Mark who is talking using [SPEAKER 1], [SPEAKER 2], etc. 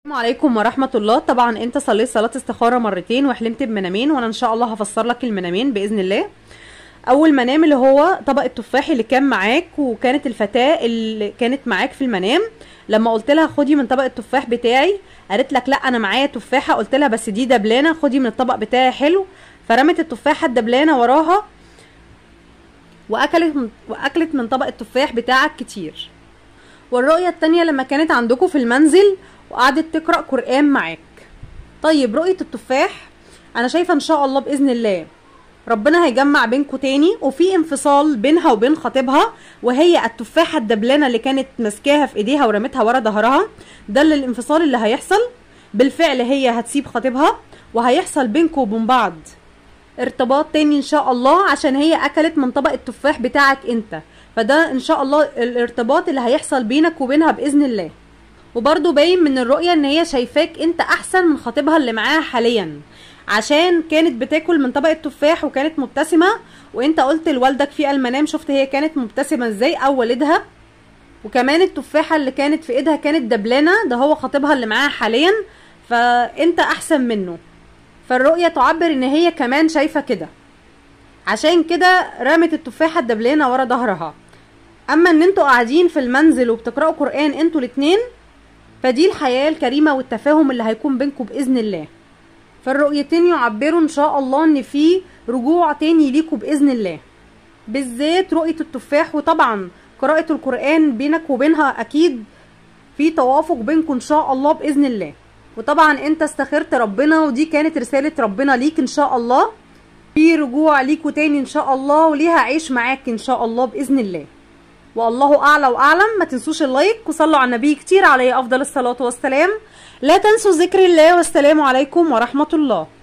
[SPEAKER 1] السلام عليكم ورحمة الله طبعا انت صليت صلاة استخارة مرتين وحلمت بمنامين وانا ان شاء الله هفسر لك المنامين بإذن الله اول منام اللي هو طبق التفاح اللي كان معاك وكانت الفتاة اللي كانت معاك في المنام لما قلت لها خدي من طبق التفاح بتاعي قالت لك لا انا معايا تفاحة قلت لها بس دي دبلانة خدي من الطبق بتاعي حلو فرمت التفاحة الدبلانة وراها واكلت من واكلت من طبق التفاح بتاعك كتير والرؤية التانية لما كانت عندكم في المنزل وقعدت تقرأ قرآن معاك طيب رؤية التفاح أنا شايفة إن شاء الله بإذن الله ربنا هيجمع بينكم تاني وفي انفصال بينها وبين خطيبها وهي التفاحة الدبلانة اللي كانت ماسكاها في ايديها ورمتها ورا ظهرها ده اللي الانفصال اللي هيحصل بالفعل هي هتسيب خطيبها وهيحصل بينكم وبين بعض ارتباط تاني ان شاء الله عشان هي اكلت من طبق التفاح بتاعك انت فده ان شاء الله الارتباط اللي هيحصل بينك وبينها باذن الله وبرضه باين من الرؤية ان هي شايفاك انت احسن من خطيبها اللي معاها حاليا عشان كانت بتاكل من طبق التفاح وكانت مبتسمة وانت قلت لوالدك في المنام شفت هي كانت مبتسمة ازاي او والدها وكمان التفاحة اللي كانت في ايدها كانت دبلانة ده هو خطيبها اللي معاها حاليا فانت احسن منه فالرؤية تعبر ان هي كمان شايفة كده عشان كده رمت التفاحة الدبلانة ورا ظهرها اما ان انتوا قاعدين في المنزل وبتقرأوا قرآن انتوا الاتنين فدي الحياة الكريمة والتفاهم اللي هيكون بينكم بإذن الله فالرؤيتين يعبروا إن شاء الله إن في رجوع تاني ليكم بإذن الله بالذات رؤية التفاح وطبعا قراءة القرآن بينك وبينها أكيد في توافق بينكم إن شاء الله بإذن الله وطبعا أنت استخرت ربنا ودي كانت رسالة ربنا ليك إن شاء الله في رجوع ليكوا تاني إن شاء الله وليها عيش معاك إن شاء الله بإذن الله والله اعلى واعلم ما تنسوش اللايك وصلوا على النبي كتير عليه افضل الصلاه والسلام لا تنسوا ذكر الله والسلام عليكم ورحمه الله